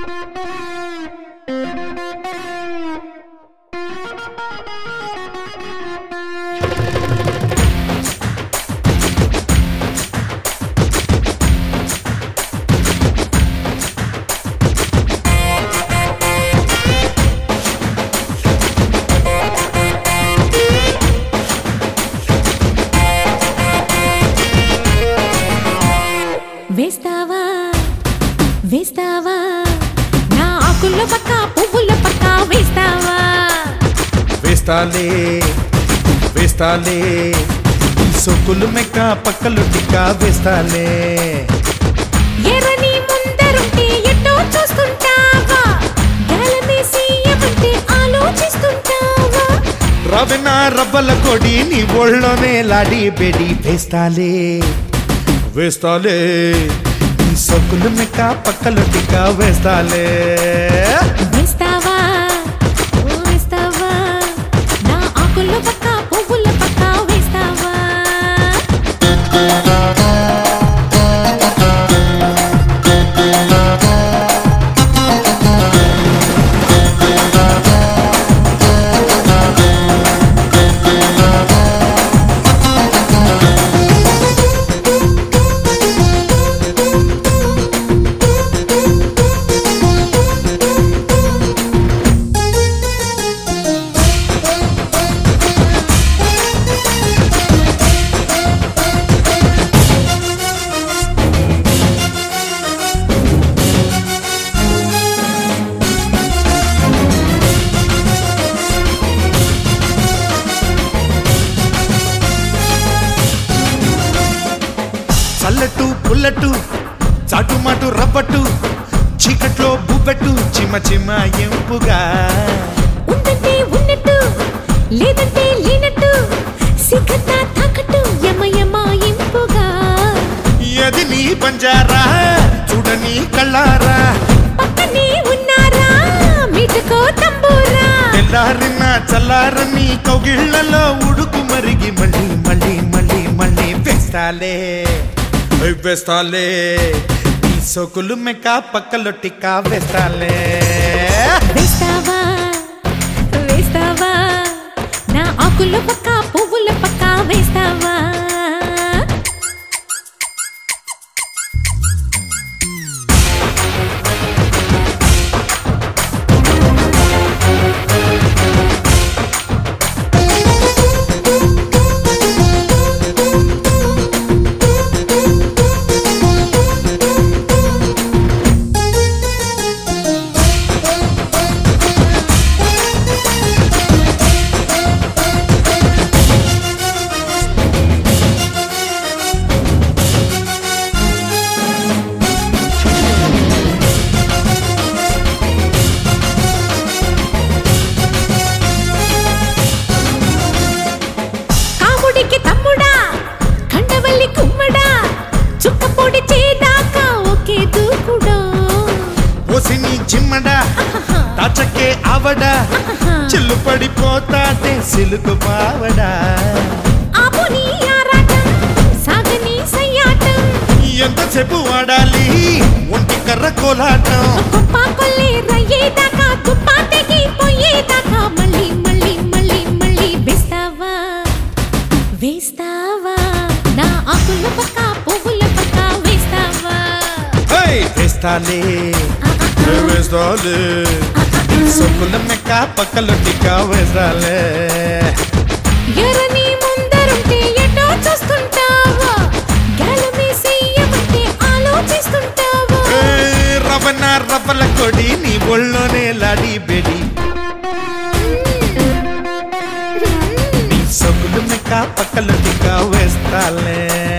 వేస్తావా వేస్తావా నా ఆకుల పక్క పువ్వుల పక్క వేస్తావా వేస్తాలే వేస్తాలే ఈ సొక్కులు మెక్క పక్కలు టిక్క వేస్తాలే ఎర్రని ముందరుంటే ఎటో చూస్తుంటావా గాలమేసి ఏమంటే ఆలోచిస్తుంటావా రవెన రవ్వల కొడి నీ ఒళ్ళోనే లాడి బెడి వేస్తాలే వేస్తాలే ఈ సొక్కులు మెక్క పక్కలు టిక్క వేస్తాలే వేస్తావా ఓ వేస్తావా నా ఆకుల పక్క పువ్వుల పక్క వేస్తావా చల్లట్టు పుల్లట్టు చాటుమాటు రవ్వట్టు చీకట్లో బుబ్బెట్టు చిమ చిమ ఎంపుగా ఉందంటే ఉన్నట్టు లేదంటే లేనట్టు సిగ్గత తాకట్టు యమ యమ ఇంపుగా ఎది నీ బంజారా చూడని కళ్ళారా పక్కనే ఉన్నారా మీటుకో తంబూరా తెల్లారిన చల్లారని కౌగిళ్లలో ఉడుకు మరిగి మళ్ళీ మళ్ళీ మళ్ళీ మళ్ళీ వేస్తాలే ఓయ్ వేస్తాలే ఈ సోకులు మెక్క పక్కలో టిక్కా వేస్తాలే వేస్తావా వేస్తావా నా ఆకుల పక్క పువ్వుల పక్క వేస్తావా కాముడికి తమ్ముడా కండవల్లి కుమ్మడా చుక్కపొడి చేదాకా ఒకే దూకుడా ఓసిని చిమ్మడా తాచకే ఆవడా చిల్లు పడిపోతాటే సిలుకు పావడా ఆపు నీ ఆరాటం సాగని సయ్యాటం ఎంతసేపు వాడాలి ఒంటి కర్ర కోలాటం గొప్ప కొల్లి రయ్యేదాకా తుప్పాటకి పోయేదాకా మళ్ళీ మళ్ళీ మళ్ళీ మళ్ళీ వేస్తావా వేస్తావా నా ఆకుల పక్క పువ్వుల పక్క వేస్తావా హై! వేస్తాలే వేస్తాలే సొక్కుల మెక్క పక్కలో టిక్కా వేస్తాలే ఎర్రని ముందరుంటే ఎటో చూస్తుంటావా గాలమేసి ఏమంటే ఆలోచిస్తుంటావా ఏయ్, రవణ రవ్వల కొడి నీ ఒళ్ళోనే లాడి బెడి నీ సొక్కులు మెక్క పక్కలో టిక్కా వేస్తాలే